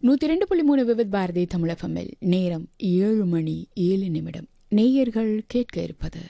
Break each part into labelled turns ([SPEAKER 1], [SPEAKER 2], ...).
[SPEAKER 1] நூத்தி ரெண்டு புள்ளி மூணு விவித் பாரதி தமிழகமில் நேரம் ஏழு மணி ஏழு நிமிடம் நேயர்கள் கேட்க இருப்பது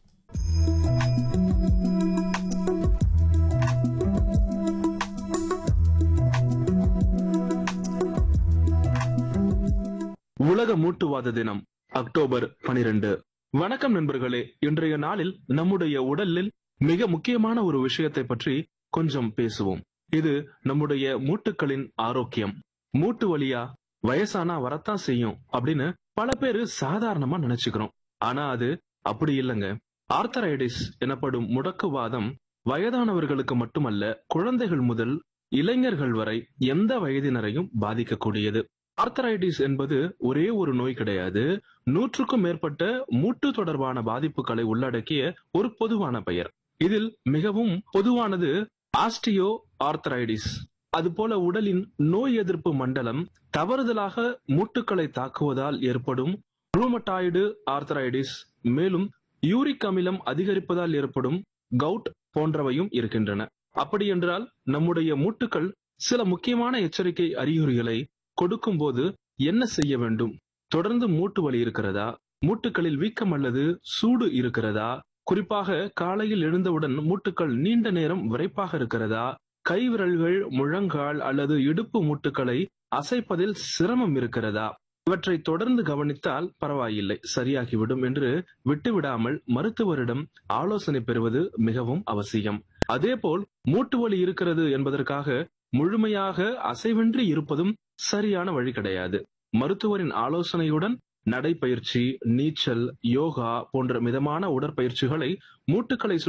[SPEAKER 2] உலக மூட்டுவாத தினம் அக்டோபர் பனிரெண்டு வணக்கம் நண்பர்களே இன்றைய நாளில் நம்முடைய உடலில் மிக முக்கியமான ஒரு விஷயத்தை பற்றி கொஞ்சம் பேசுவோம் இது நம்முடைய மூட்டுகளின் ஆரோக்கியம் மூட்டு வலியா வயசானா வரத்தான் செய்யும் அப்படின்னு பல பேரு சாதாரணமா நினைச்சுக்கிறோம் ஆனா அது அப்படி இல்லைங்க ஆர்த்தரைடிஸ் எனப்படும் முடக்குவாதம் வயதானவர்களுக்கு மட்டுமல்ல குழந்தைகள் முதல் இளைஞர்கள் வரை எந்த வயதினரையும் பாதிக்கக்கூடியது ஆர்த்தரைட்டிஸ் என்பது ஒரே ஒரு நோய் கிடையாது நூற்றுக்கும் மேற்பட்ட மூட்டு தொடர்பான பாதிப்புகளை உள்ளடக்கிய ஒரு பொதுவான பெயர் இதில் மிகவும் பொதுவானது ஆஸ்டியோ ஆர்த்தரைடிஸ் அதுபோல உடலின் நோய் எதிர்ப்பு மண்டலம் தவறுதலாக மூட்டுக்களை தாக்குவதால் ஏற்படும் ரூமட்டாய்டு ஆர்த்தரைடிஸ் மேலும் யூரிக் அமிலம் அதிகரிப்பதால் ஏற்படும் கவுட் போன்றவையும் இருக்கின்றன அப்படியென்றால் நம்முடைய மூட்டுக்கள் சில முக்கியமான எச்சரிக்கை அறிகுறிகளை கொடுக்கும்போது என்ன செய்ய வேண்டும் தொடர்ந்து மூட்டு வலி இருக்கிறதா மூட்டுகளில் வீக்கம் அல்லது சூடு இருக்கிறதா குறிப்பாக காலையில் எழுந்தவுடன் மூட்டுக்கள் நீண்ட நேரம் விரைப்பாக இருக்கிறதா கைவிரல்கள் முழங்கால் அல்லது இடுப்பு மூட்டுக்களை அசைப்பதில் சிரமம் இருக்கிறதா இவற்றை தொடர்ந்து கவனித்தால் பரவாயில்லை சரியாகிவிடும் என்று விட்டுவிடாமல் மருத்துவரிடம் ஆலோசனை பெறுவது மிகவும் அவசியம் அதேபோல் மூட்டு வலி இருக்கிறது என்பதற்காக முழுமையாக அசைவின்றி இருப்பதும் சரியான வழி கிடையாது மருத்துவரின் ஆலோசனையுடன் நடைப்பயிற்சி நீச்சல் யோகா போன்ற மிதமான உடற்பயிற்சிகளை மூட்டுக்களை